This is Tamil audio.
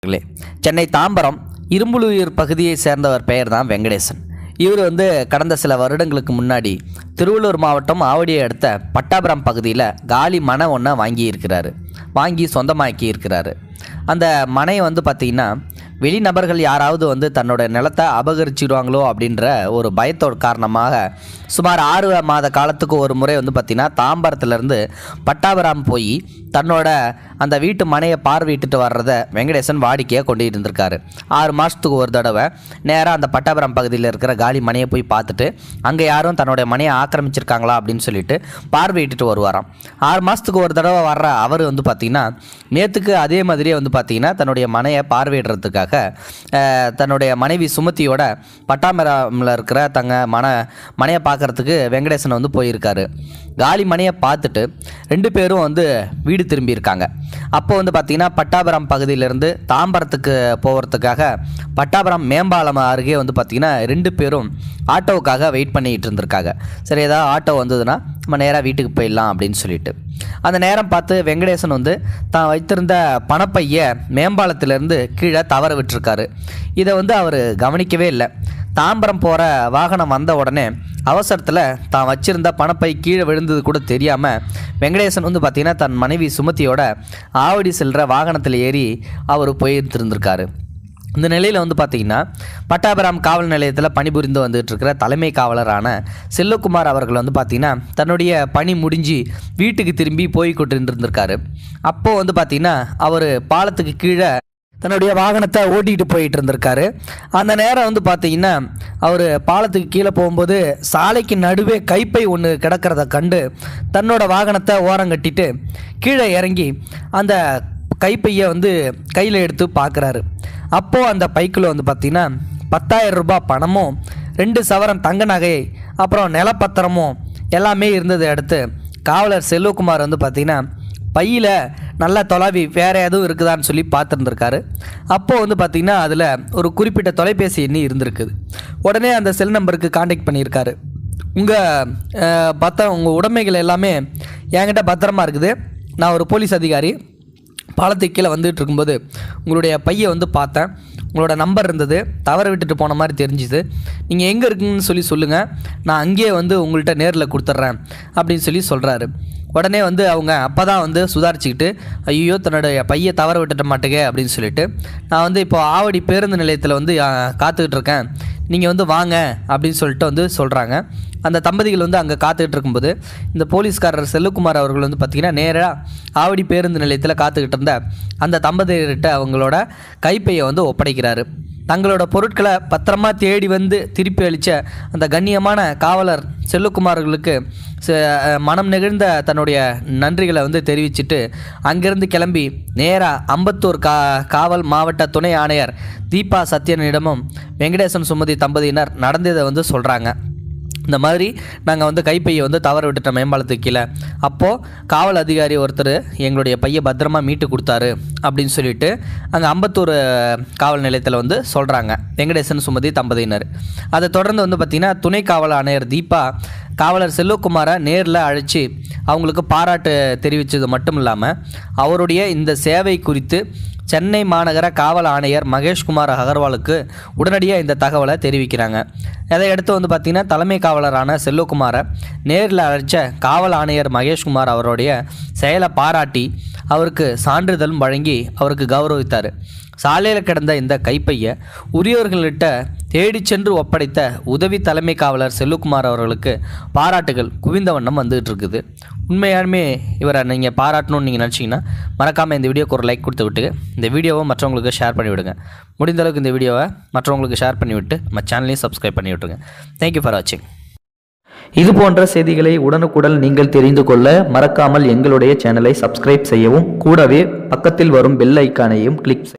இல்லை சென்னை தாம்பரம் இரும்புலூர் பகுதியை சேர்ந்தவர் பெயர் தான் வெங்கடேசன் இவர் வந்து கடந்த சில வருடங்களுக்கு முன்னாடி திருவள்ளூர் மாவட்டம் ஆவடியை அடுத்த பட்டாபுரம் பகுதியில் காலி மனை ஒன்றை வாங்கியிருக்கிறாரு வாங்கி சொந்தமாக்கி இருக்கிறாரு அந்த மனையை வந்து பார்த்திங்கன்னா வெளிநபர்கள் யாராவது வந்து தன்னோட நிலத்தை அபகரிச்சிடுவாங்களோ அப்படின்ற ஒரு பயத்தோட காரணமாக சுமார் ஆறு மாத காலத்துக்கு ஒரு முறை வந்து பார்த்திங்கன்னா தாம்பரத்துலேருந்து பட்டாபுரம் போய் தன்னோட அந்த வீட்டு மனையை பார்வையிட்டுட்டு வர்றத வெங்கடேசன் வாடிக்கையாக கொண்டு இருந்திருக்காரு ஆறு மாதத்துக்கு ஒரு தடவை நேராக அந்த பட்டாபுரம் பகுதியில் இருக்கிற காலி மனையை போய் பார்த்துட்டு அங்கே யாரும் தன்னுடைய மனையை ஆக்கிரமிச்சிருக்காங்களா அப்படின்னு சொல்லிட்டு பார்வையிட்டுட்டு வருவாராம் ஆறு மாதத்துக்கு ஒரு தடவை வர்ற அவர் வந்து பார்த்திங்கன்னா நேற்றுக்கு அதே மாதிரியே வந்து பார்த்திங்கன்னா தன்னுடைய மனையை பார்வையிடுறதுக்காக அஹ், தன்னுடைய மனைவி சுமதியோட பட்டாமரமில் இருக்கிற தங்க மன மனையை பார்க்கறதுக்கு வெங்கடேசன் வந்து போயிருக்காரு காலி மனையை பார்த்துட்டு ரெண்டு பேரும் வந்து வீடு திரும்பியிருக்காங்க அப்போ வந்து பார்த்திங்கன்னா பட்டாபுரம் பகுதியிலேருந்து தாம்பரத்துக்கு போகிறதுக்காக பட்டாபுரம் மேம்பாலம் அருகே வந்து பார்த்திங்கன்னா ரெண்டு பேரும் ஆட்டோவுக்காக வெயிட் பண்ணிகிட்டு இருந்திருக்காங்க சரி ஏதாவது ஆட்டோ வந்ததுன்னா நம்ம நேராக வீட்டுக்கு போயிடலாம் அப்படின்னு சொல்லிட்டு அந்த நேரம் பார்த்து வெங்கடேசன் வந்து தான் வைத்திருந்த பணப்பைய மேம்பாலத்திலேருந்து கீழே தவற விட்டுருக்காரு இதை வந்து அவர் கவனிக்கவே இல்லை தாம்பரம் போகிற வாகனம் வந்த உடனே அவசரத்தில் தான் வச்சிருந்த பணப்பை கீழே விழுந்தது கூட தெரியாமல் வெங்கடேசன் வந்து பார்த்திங்கன்னா தன் மனைவி சுமதியோட ஆவடி செல்கிற வாகனத்தில் ஏறி அவர் போயிருந்திருந்திருக்காரு இந்த நிலையில் வந்து பார்த்திங்கன்னா பட்டாபுரம் காவல் நிலையத்தில் பணிபுரிந்து வந்துட்டு இருக்கிற தலைமை காவலரான செல்லகுமார் அவர்கள் வந்து பார்த்திங்கன்னா தன்னுடைய பணி முடிஞ்சு வீட்டுக்கு திரும்பி போய் கொண்டிருந்திருக்காரு அப்போது வந்து பார்த்திங்கன்னா அவர் பாலத்துக்கு கீழே தன்னுடைய வாகனத்தை ஓட்டிகிட்டு போயிட்டு இருந்திருக்காரு அந்த நேரம் வந்து பார்த்தீங்கன்னா அவர் பாலத்துக்கு கீழே போகும்போது சாலைக்கு நடுவே கைப்பை ஒன்று கிடக்கிறத கண்டு தன்னோட வாகனத்தை ஓரங்கட்டிட்டு கீழே இறங்கி அந்த கைப்பையை வந்து கையில் எடுத்து பார்க்குறாரு அப்போது அந்த பைக்குள்ள வந்து பார்த்திங்கன்னா பத்தாயிரம் ரூபாய் பணமும் ரெண்டு சவரன் தங்க நகை அப்புறம் நிலப்பத்திரமும் எல்லாமே இருந்ததை அடுத்து காவலர் செல்வகுமார் வந்து பார்த்திங்கன்னா பையில் நல்லா தொலைவி வேறு எதுவும் இருக்குதான்னு சொல்லி பார்த்துருந்துருக்காரு அப்போது வந்து பார்த்திங்கன்னா அதில் ஒரு குறிப்பிட்ட தொலைபேசி எண்ணி இருந்திருக்குது உடனே அந்த செல் நம்பருக்கு காண்டாக்ட் பண்ணியிருக்காரு உங்கள் பத்திரம் உங்கள் உடைமைகள் எல்லாமே என்கிட்ட பத்திரமா இருக்குது நான் ஒரு போலீஸ் அதிகாரி பாலத்துக்கு கீழே வந்துட்டு இருக்கும்போது உங்களுடைய பையை வந்து பார்த்தேன் உங்களோட நம்பர் இருந்தது தவற விட்டுட்டு போன மாதிரி தெரிஞ்சுது நீங்கள் எங்கே இருக்குங்கன்னு சொல்லி சொல்லுங்கள் நான் அங்கேயே வந்து உங்கள்கிட்ட நேரில் கொடுத்துட்றேன் அப்படின்னு சொல்லி சொல்கிறாரு உடனே வந்து அவங்க அப்போ தான் வந்து சுதாரிச்சுக்கிட்டு ஐயோ தன்னுடைய பையை தவற விட்டுட்ட மாட்டேங்க அப்படின்னு சொல்லிட்டு நான் வந்து இப்போ ஆவடி பேருந்து நிலையத்தில் வந்து ஆ, காத்துக்கிட்டு இருக்கேன் நீங்கள் வந்து வாங்க அப்படின்னு சொல்லிட்டு வந்து சொல்கிறாங்க அந்த தம்பதிகள் வந்து அங்கே காத்துக்கிட்டு இருக்கும்போது இந்த போலீஸ்காரர் செல்லுக்குமார் அவர்கள் வந்து பார்த்திங்கன்னா நேராக ஆவடி பேருந்து நிலையத்தில் காத்துக்கிட்டு இருந்த அந்த தம்பதியர்கிட்ட அவங்களோட கைப்பையை வந்து ஒப்படைக்கிறாரு தங்களோட பொருட்களை பத்திரமா தேடி வந்து திருப்பி அளித்த அந்த கண்ணியமான காவலர் செல்லுக்குமார்களுக்கு ச- மனம் நெகிழ்ந்த தன்னுடைய நன்றிகளை வந்து தெரிவிச்சிட்டு அங்கிருந்து கிளம்பி நேராக அம்பத்தூர் கா காவல் மாவட்ட துணை ஆணையர் தீபா சத்யனிடமும் வெங்கடேசன் சுமதி தம்பதியினர் நடந்ததை வந்து சொல்கிறாங்க இந்த மாதிரி நாங்கள் வந்து கைப்பையை வந்து தவற விட்டுட்டோம் மேம்பாலத்துக்கு கீழே அப்போது காவல் அதிகாரி ஒருத்தர் எங்களுடைய பையை பத்திரமா மீட்டு கொடுத்தாரு அப்படின்னு சொல்லிட்டு அங்கே அம்பத்தூர் காவல் நிலையத்தில் வந்து சொல்கிறாங்க வெங்கடேசன் சுமதி தம்பதியினர் அதை தொடர்ந்து வந்து பார்த்திங்கன்னா துணை காவல் ஆணையர் தீபா காவலர் செல்வகுமாரை நேரில் அழைச்சி அவங்களுக்கு பாராட்டு தெரிவித்தது மட்டும் இல்லாமல் அவருடைய இந்த சேவை குறித்து சென்னை மாநகர காவல் ஆணையர் மகேஷ்குமார் அகர்வாலுக்கு உடனடியாக இந்த தகவலை தெரிவிக்கிறாங்க அதை அடுத்து வந்து பார்த்திங்கன்னா தலைமை காவலரான செல்வகுமாரை நேரில் அழைச்ச காவல் ஆணையர் மகேஷ்குமார் அவருடைய செயலை பாராட்டி அவருக்கு சான்றிதழும் வழங்கி அவருக்கு கௌரவித்தார் சாலையில் கிடந்த இந்த கைப்பையை உரியவர்கள்கிட்ட தேடிச் சென்று ஒப்படைத்த உதவி தலைமை காவலர் செல்வகுமார் அவர்களுக்கு பாராட்டுகள் குவிந்த வண்ணம் வந்துகிட்டு இருக்குது உண்மையாலுமே இவரை நீங்கள் பாராட்டணும்னு நீங்கள் நினச்சிங்கன்னா மறக்காமல் இந்த வீடியோக்கு ஒரு லைக் கொடுத்து விட்டு இந்த வீடியோவை மற்றவங்களுக்கு ஷேர் பண்ணி விடுங்க முடிந்த அளவுக்கு இந்த வீடியோவை மற்றவங்களுக்கு ஷேர் பண்ணி விட்டு நம்ம சேனலையும் சப்ஸ்கிரைப் பண்ணி விட்டுருங்க தேங்க்யூ ஃபார் வாட்சிங் இது போன்ற செய்திகளை உடனுக்குடன் நீங்கள் தெரிந்து கொள்ள மறக்காமல் எங்களுடைய சேனலை சப்ஸ்கிரைப் செய்யவும் கூடவே பக்கத்தில் வரும் பெல் ஐக்கானையும் கிளிக்